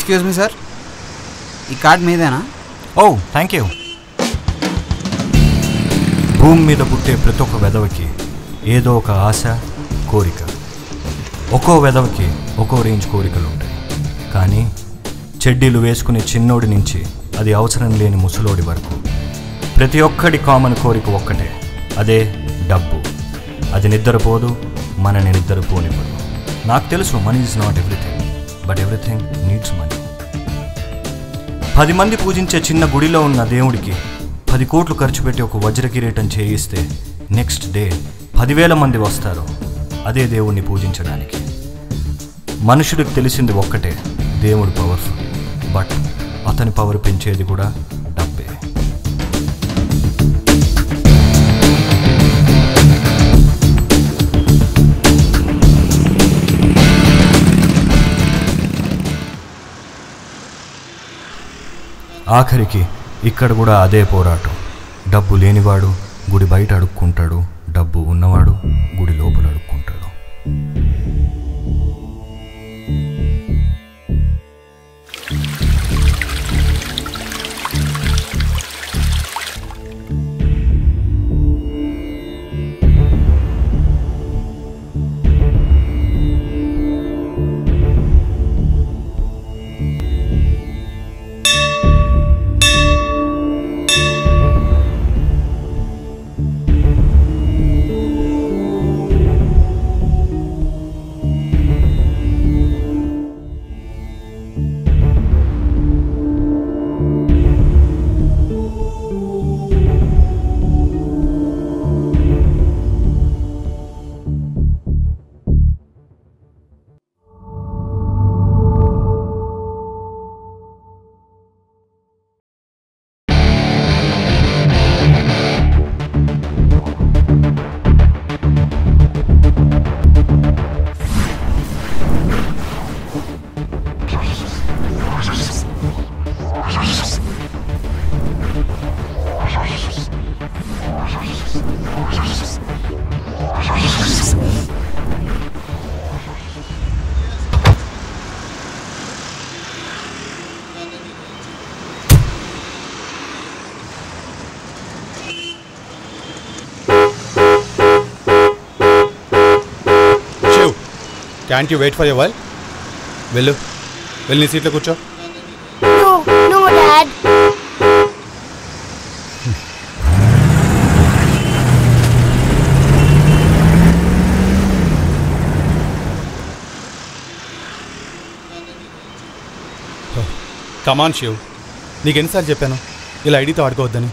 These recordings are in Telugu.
ఎక్స్క్యూజ్ మీ సార్ ఈ కార్డ్ మీదేనా ఓ థ్యాంక్ యూ భూమి మీద పుట్టే ప్రతి ఒక్క వెధవకి ఏదో ఒక ఆశ కోరిక ఒక్కో వెధవకి ఒక్కో రేంజ్ కోరికలు ఉంటాయి కానీ చెడ్డీలు వేసుకునే చిన్నోడి నుంచి అది అవసరం లేని ముసలోడి వరకు ప్రతి ఒక్కడి కామన్ కోరిక ఒక్కటే అదే డబ్బు అది నిద్రపోదు మనని నిద్రపోనివ్వదు నాకు తెలుసు money is not everything but everything needs money పది మంది పూజించే చిన్న గుడిలో ఉన్న దేవుడికి పది కోట్లు ఖర్చు పెట్టి ఒక వజ్ర కిరీటం చేయిస్తే నెక్స్ట్ డే పదివేల మంది వస్తారు అదే దేవుణ్ణి పూజించడానికి మనుషుడికి తెలిసింది ఒక్కటే దేవుడు పవర్ఫుల్ బట్ అతని పవర్ పెంచేది కూడా డబ్బే ఆఖరికి ఇక్కడ కూడా అదే పోరాటం డబ్బు లేనివాడు గుడి బయట అడుక్కుంటాడు డబ్బు ఉన్నవాడు గుడి లోపల అడుక్కుంటాడు Shiv can't you wait for your while వెళ్ళు వెళ్ళి నీ సీట్లో కూర్చో No, no, Dad. కమాన్ శివ్ నీకు ఎన్నిసార్లు చెప్పాను ఇలా ఐడితో ఆడుకోవద్దని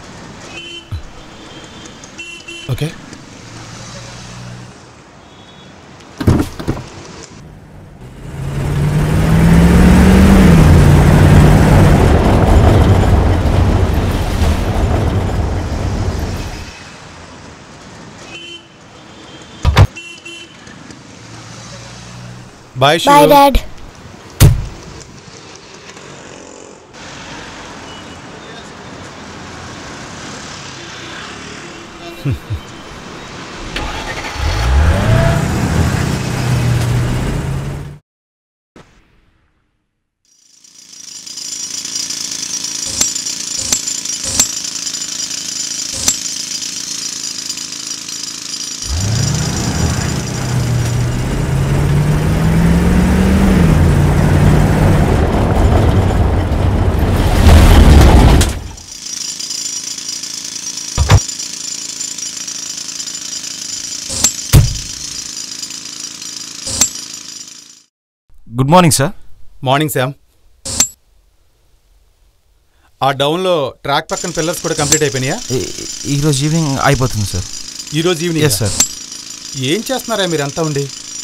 okay bye Bye, Shiv Dad. Good morning sir morning Shyam ఆ డౌన్లో ట్రాక్ పక్కన పిల్లర్స్ కూడా కంప్లీట్ అయిపోయినాయా ఈరోజు ఈవినింగ్ అయిపోతుంది సార్ ఈరోజు ఈవినింగ్ ఎస్ సార్ ఏం చేస్తున్నారా మీరంతా ఉండి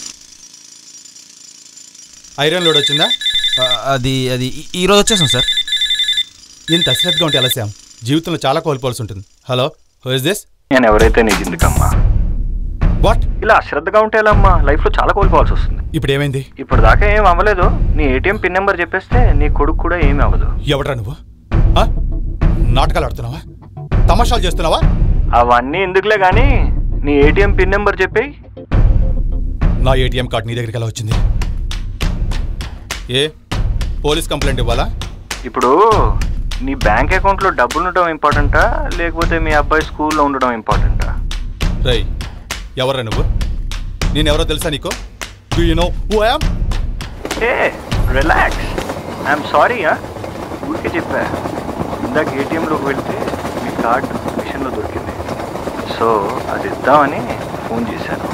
ఐరన్ లోడ్ వచ్చిందా అది అది ఈ- ఈరోజు వచ్చేసాం సార్ ఇంత అశ్రద్ధగా ఉంటే ఎలా శామ్ జీవితంలో చాలా కోల్పోవాల్సి ఉంటుంది హలో హూ ఇస్ దిస్ నేను ఎవరైతే నీకు ఎందుకమ్మా వాట్ ఇలా అశ్రద్ధగా ఉంటే ఎలా అమ్మా లైఫ్లో చాలా కోల్పోవాల్సి వస్తుంది ఇప్పుడు ఏమైంది ఇప్పుడు దాకా ఏం అవ్వలేదు నీ ఏటీఎం పిన్ నెంబర్ చెప్పేస్తే నీ కొడుకు కూడా ఏమీ అవ్వదు ఎవడ్రా నువ్వు ఆ? నాటకాలు ఆడుతున్నావా తమాషాలు చేస్తున్నావా అవన్నీ ఎందుకులే కానీ నీ ఏటీఎం పిన్ నెంబర్ చెప్పేయి నా ఏటీఎం కార్డ్ నీ దగ్గరికి ఎలా వచ్చింది ఏ పోలీస్ కంప్లైంట్ ఇవ్వాలా ఇప్పుడు నీ బ్యాంక్ అకౌంట్లో డబ్బులు ఉండడం ఇంపార్టెంటా లేకపోతే మీ అబ్బాయి స్కూల్లో ఉండడం ఇంపార్టెంటా రై ఎవరా నువ్వు నేను ఎవరో తెలుసా నీకు do you know who I'm a relax I'm sorry ఊరికే చెప్పా ఇందాక ఏటీఎంలోకి వెళ్తే మీ కార్డ్ మిషన్లో దొరికింది సో అది ఇద్దామని ఫోన్ చేశాను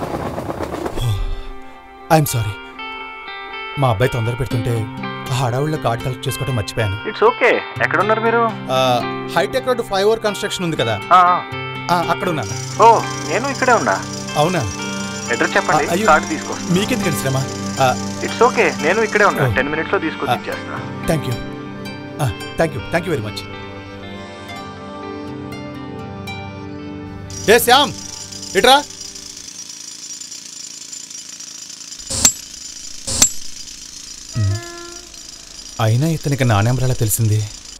ఐఎమ్ సారీ మా అబ్బాయి తొందర పెడుతుంటే ఆ హడావుల్లో కార్డ్ కలెక్ట్ చేసుకోవడం మర్చిపోయాను ఇట్స్ ఓకే ఎక్కడున్నారు మీరు ఆ, hitech road flyover construction ఉంది కదా ఆ, ఆ, అక్కడ ఉన్నాను ఓ నేను ఇక్కడే ఉన్నా అవునా అడ్రస్ చెప్పండి ఆ, అయ్యో. కార్డు తీసుకోండి మీకెందుకు శ్రమ ఇట్స్ ఓకే నేను ఇక్కడే ఉన్నా ఓ. టెన్ మినిట్స్లో తీసుకొచ్చి ఆ. ఇచ్చేస్తా thank you thank you thank you very much ఏ శ్యామ్ ఇట్రా అయినా ఇతనికి నా నెంబర్ ఎలా తెలిసింది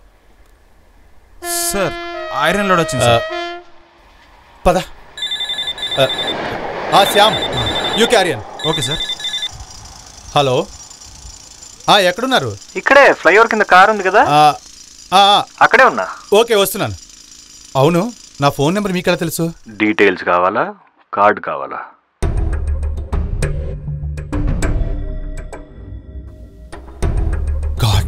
సార్ ఐరన్ లోడ్ వచ్చింది ఆ, సార్ పద ఆ, ఆ Shyam you carry on okay sir hello ఆ, ఎక్కడున్నారు ఇక్కడే ఫ్లైఓవర్ కింద కార్ ఉంది కదా ఆ, ఆ, ఆ, అక్కడే ఉన్నా ఓకే వస్తున్నాను అవును నా ఫోన్ నెంబర్ మీకు ఎలా తెలుసు డీటెయిల్స్ కావాలా కార్డు కావాలా గాడ్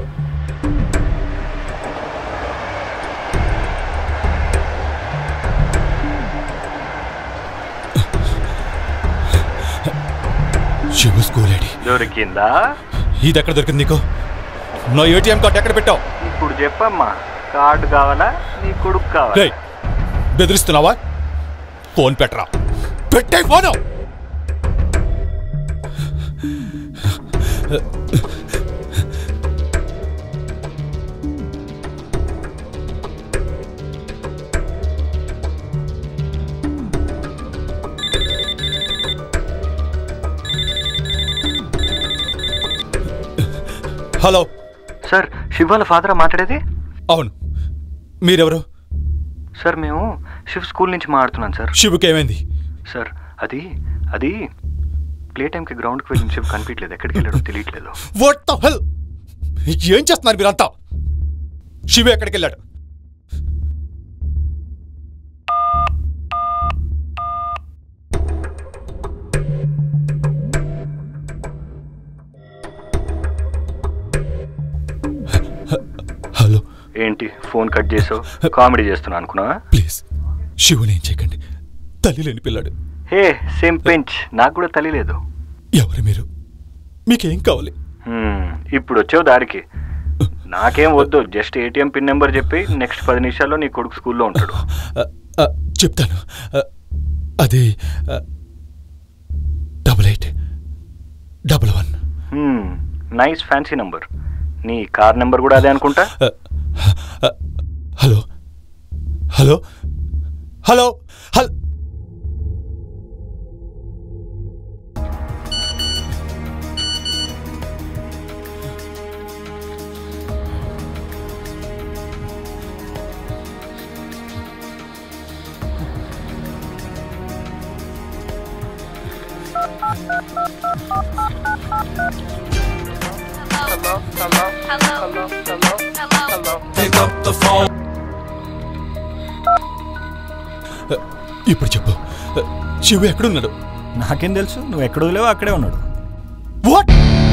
శివ స్కూల్ ఐడి దొరికిందా ఇది ఎక్కడ దొరికింది నీకు నా ఏటీఎం కార్డు ఎక్కడ పెట్టావు ఇప్పుడు చెప్పమ్మా కార్డు కావాలా నీ కొడుకు కావాలా రేయ్ బెదిరిస్తున్నావా ఫోన్ పెట్టరా పెట్టే ఫోను హలో సార్ శివ్ వాళ్ళ ఫాదర్ మాట్లాడేది అవును మీరెవరు సార్ మేము శివ్ స్కూల్ నుంచి మాట్లాడుతున్నాం సార్ శివుకి ఏమైంది సార్ అది అది ప్లే టైంకి గ్రౌండ్కి వెళ్ళిన శివ్ కనిపించలేదు ఎక్కడికి వెళ్ళాడో తెలియట్లేదు వాట్ ద హెల్ ఏం చేస్తున్నారు మీరంతా శివ ఎక్కడికి వెళ్ళాడు హలో ఏంటి ఫోన్ కట్ చేసావు కామెడీ చేస్తున్నా అనుకున్నావా ప్లీజ్ శివుని ఏం చేయకండి తల్లి లేని పిల్లాడు హే సేమ్ పెంచ్ నాకు కూడా తెలియలేదు ఎవరు మీరు మీకేం కావాలి ఇప్పుడు వచ్చావు దారికి నాకేం వద్దు జస్ట్ ఏటీఎం పిన్ నెంబర్ చెప్పి నెక్స్ట్ పది నిమిషాల్లో నీ కొడుకు స్కూల్లో ఉంటాడు ఆ, ఆ, చెప్తాను ఆ, అది double eight double one nice fancy number నీ కార్ నెంబర్ కూడా అదే అనుకుంటా ఆ, ఆ, హలో హలో హలో హల్ ఇప్పుడు చెప్పు శివ ఎక్కడున్నాడు నాకేం తెలుసు నువ్వు ఎక్కడ వదిలేవో అక్కడే ఉన్నాడు what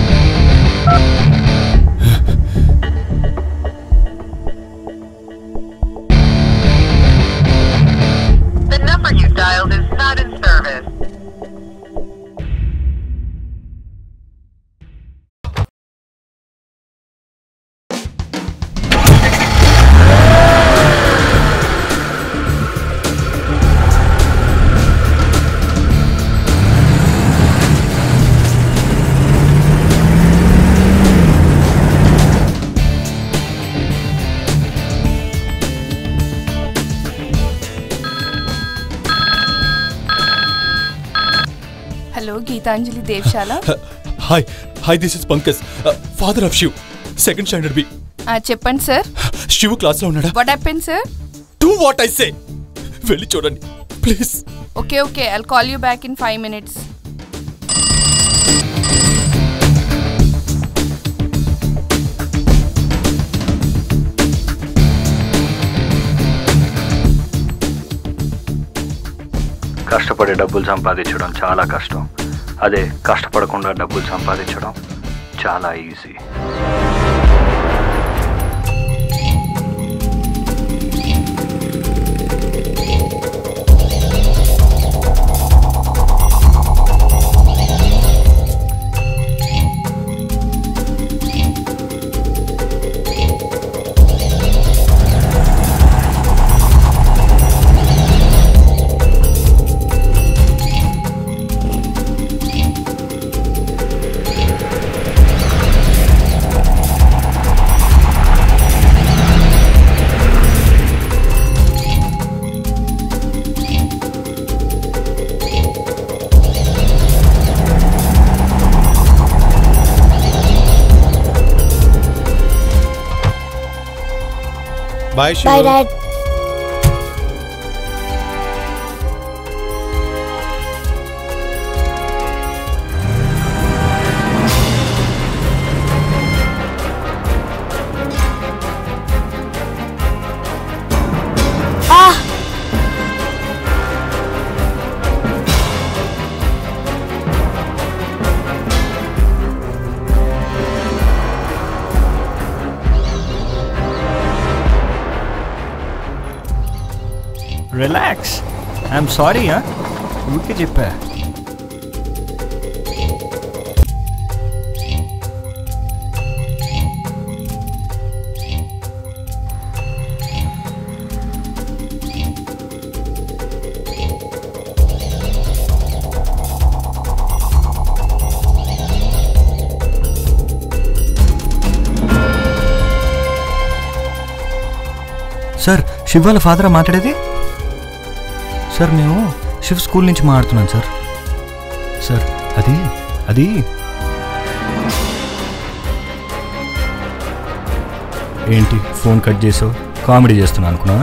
The number you dialed is not in service. Hello Geetanjali దేవశాల hi hi this is Pankaj father of Shiv second standard B ఆ, చెప్పండి సార్ శివ్ క్లాస్లో ఉన్నాడా what happen sir do what I say వెళ్ళి చూడండి please okay okay I'll call you back in five minutes కష్టపడి డబ్బులు సంపాదించడం చాలా కష్టం అదే కష్టపడకుండా డబ్బులు సంపాదించడం చాలా easy bye Bye, Dad. Ah! Relax I'm sorry ఊరికే చెప్పా సార్ శివ్ వాళ్ళ ఫాదరా మాట్లాడేది సార్ మేము శివ్ స్కూల్ నుంచి మాట్లాడుతున్నాం సార్ సార్ అది అది ఏంటి ఫోన్ కట్ చేసావు కామెడీ చేస్తున్నా అనుకున్నా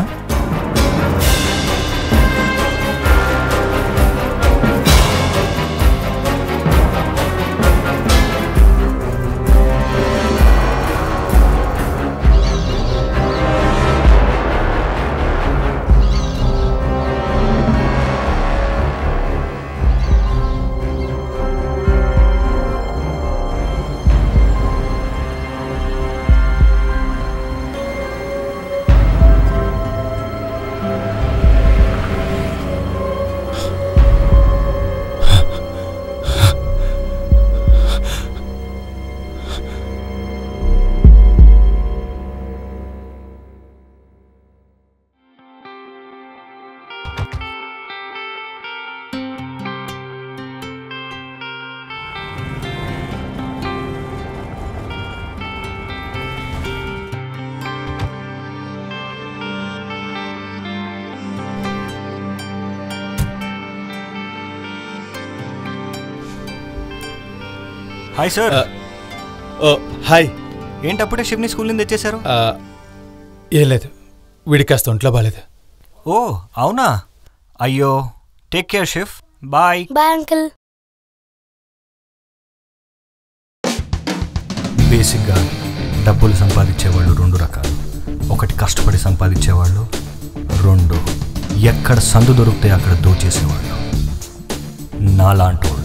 hi sir Uh, oh hi ఏంటి అప్పుడే శివ్ని స్కూల్ నుంచి తెచ్చేశారు ఆ, ఏం లేదు వీడికి కాస్త ఒంట్లో బాగాలేదు ఓ అవునా అయ్యో take care Shiv bye Bye, Uncle. బేసిక్గా డబ్బులు సంపాదించేవాళ్ళు రెండు రకాలు ఒకటి కష్టపడి సంపాదించేవాళ్ళు రెండు ఎక్కడ సందు దొరికితే అక్కడ దోచేసేవాళ్ళు నాలాంటోళ్ళు